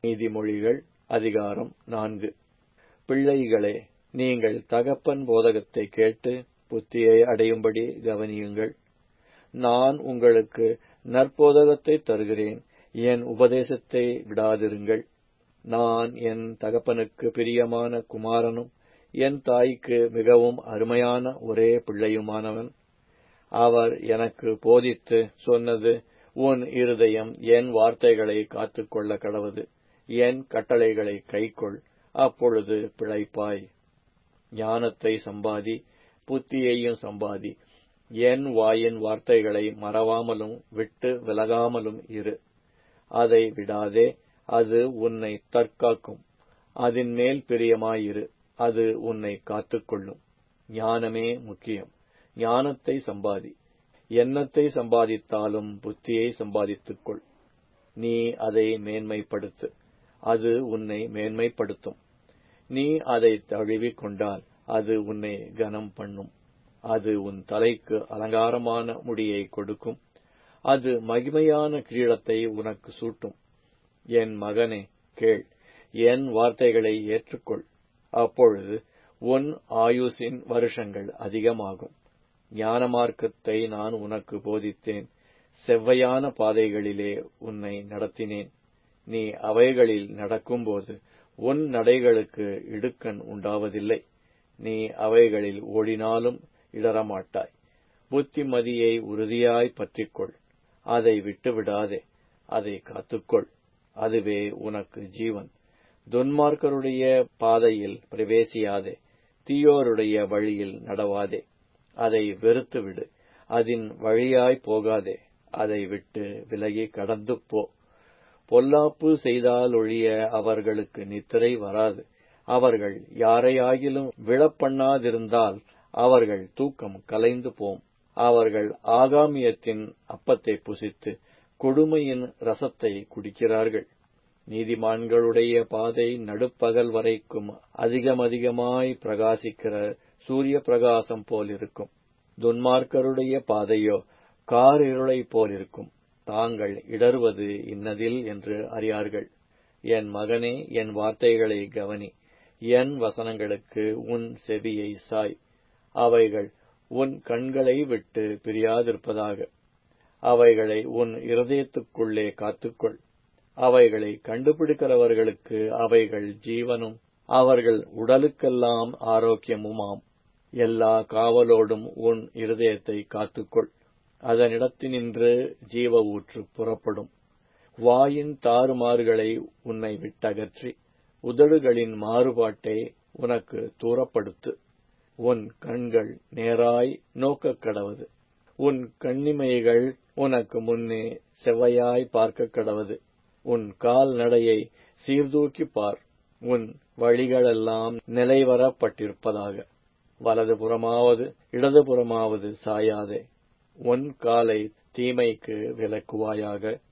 நீதிமொழிகள் அதிகாரம் நான்கு பிள்ளைகளே நீங்கள் தகப்பன் போதகத்தை கேட்டு புத்தியை அடையும்படி கவனியுங்கள் நான் உங்களுக்கு நற்போதகத்தை தருகிறேன் என் உபதேசத்தை விடாதிருங்கள் நான் என் தகப்பனுக்கு பிரியமான குமாரனும் என் தாய்க்கு மிகவும் அருமையான ஒரே பிள்ளையுமானவன் அவர் எனக்கு போதித்து சொன்னது உன் இருதயம் என் வார்த்தைகளை காத்துக்கொள்ள கடவது என் கட்டளைகளை கைக்கொள் அப்பொழுது பிழைப்பாய் ஞானத்தை சம்பாதி புத்தியையும் சம்பாதி என் வாயின் வார்த்தைகளை மறவாமலும் விட்டு விலகாமலும் இரு அதை விடாதே அது உன்னை தற்காக்கும் அதன் மேல் பிரியமாயிரு அது உன்னை காத்துக்கொள்ளும் ஞானமே முக்கியம் ஞானத்தை சம்பாதி எண்ணத்தை சம்பாதித்தாலும் புத்தியை சம்பாதித்துக்கொள் நீ அதை மேன்மைப்படுத்து அது உன்னை மேன்மைப்படுத்தும் நீ அதை தழுவிக் கொண்டால் அது உன்னை கனம் பண்ணும் அது உன் தலைக்கு அலங்காரமான முடியை கொடுக்கும் அது மகிமையான கிரீடத்தை உனக்கு சூட்டும் என் மகனே கேள் என் வார்த்தைகளை ஏற்றுக்கொள் அப்பொழுது உன் ஆயுசின் வருஷங்கள் அதிகமாகும் ஞான மார்க்கத்தை நான் உனக்கு போதித்தேன் செவ்வையான பாதைகளிலே உன்னை நடத்தினேன் நீ அவைகளில் நடக்கும்போது உன் நடைகளுக்கு இடுக்கண் உண்டாவதில்லை நீ அவைகளில் ஓடினாலும் இடரமாட்டாய் புத்திமதியை உறுதியாய் பற்றிக்கொள் அதை விட்டுவிடாதே அதை காத்துக்கொள் அதுவே உனக்கு ஜீவன் துன்மார்க்கருடைய பாதையில் பிரவேசியாதே தீயோருடைய வழியில் நடவாதே அதை வெறுத்துவிடு அதன் வழியாய் போகாதே அதை விட்டு விலகி கடந்து போ பொல்லாப்பு செய்தாலொழிய அவர்களுக்கு நித்திரை வராது அவர்கள் யாரையாகிலும் விழப்பண்ணாதிருந்தால் அவர்கள் தூக்கம் கலைந்து போம் அவர்கள் ஆகாமியத்தின் அப்பத்தை புசித்து கொடுமையின் ரசத்தை குடிக்கிறார்கள் நீதிமான்களுடைய பாதை நடுப்பகல் வரைக்கும் அதிகமதிகமாய் பிரகாசிக்கிற சூரிய பிரகாசம் போலிருக்கும் துன்மார்க்கருடைய பாதையோ கார் இருளைப் போலிருக்கும் தாங்கள் இடறுவது இன்னதில் என்று அறியார்கள் என் மகனே என் வார்த்தைகளை கவனி என் வசனங்களுக்கு உன் செவியை சாய் அவைகள் உன் கண்களை விட்டு பிரியாதிருப்பதாக அவைகளை உன் இருதயத்துக்குள்ளே காத்துக்கொள் அவைகளை கண்டுபிடிக்கிறவர்களுக்கு அவைகள் ஜீவனும் அவர்கள் உடலுக்கெல்லாம் ஆரோக்கியமுமாம் எல்லா காவலோடும் உன் இருதயத்தை காத்துக்கொள் அதனிடத்தினின்று ஜீவ ஊற்று புறப்படும் வாயின் தாறுமாறுகளை உன்னை விட்டகற்றி உதடுகளின் மாறுபாட்டை உனக்கு தூரப்படுத்து உன் கண்கள் நேராய் நோக்கக் கடவது உன் கண்ணிமைகள் உனக்கு முன்னே செவ்வையாய் பார்க்க கடவது உன் கால் நடையை சீர்தூக்கி பார் உன் வழிகளெல்லாம் நிலைவரப்பட்டிருப்பதாக வலதுபுறமாவது இடதுபுறமாவது சாயாதே உன் காலை தீமைக்கு விலக்குவாயாக